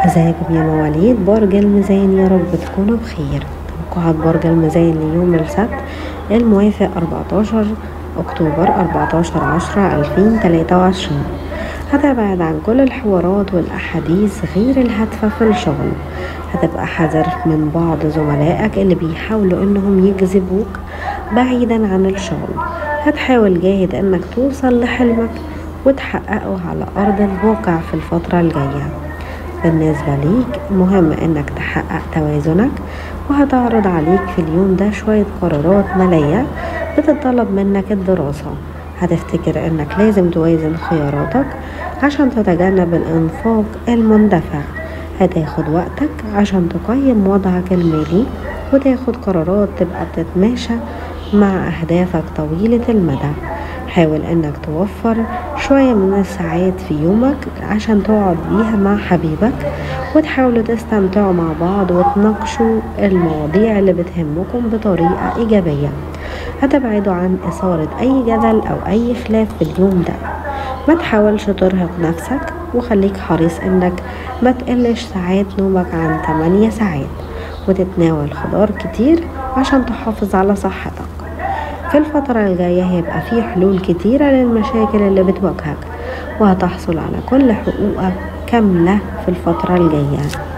ازيكم يا مواليد برج الميزان يا رب تكونوا بخير توقعات برج الميزان ليوم السبت الموافق 14 اكتوبر 14 10 2023 هتبعد عن كل الحوارات والاحاديث غير الهادفة في الشغل هتبقى حذر من بعض زملائك اللي بيحاولوا انهم يجذبوك بعيدا عن الشغل هتحاول جاهد انك توصل لحلمك وتحققه على ارض الواقع في الفترة الجاية بالنسبة ليك مهم انك تحقق توازنك وهتعرض عليك في اليوم ده شوية قرارات مالية بتطلب منك الدراسة هتفتكر انك لازم توازن خياراتك عشان تتجنب الانفاق المندفع هتاخد وقتك عشان تقيم وضعك المالي وتاخد قرارات تبقى بتتماشى مع أهدافك طويلة المدى حاول انك توفر شوية من الساعات في يومك عشان تقعد بيها مع حبيبك وتحاولوا تستمتعوا مع بعض وتناقشوا المواضيع اللي بتهمكم بطريقة إيجابية هتبعدوا عن إثارة أي جدل أو أي خلاف في اليوم ده ما تحاولش ترهق نفسك وخليك حريص انك ما تقلش ساعات نومك عن 8 ساعات وتتناول خضار كتير عشان تحافظ على صحتك في الفترة الجاية هيبقى في حلول كتيرة للمشاكل اللي بتواجهك وهتحصل على كل حقوقك كاملة في الفترة الجاية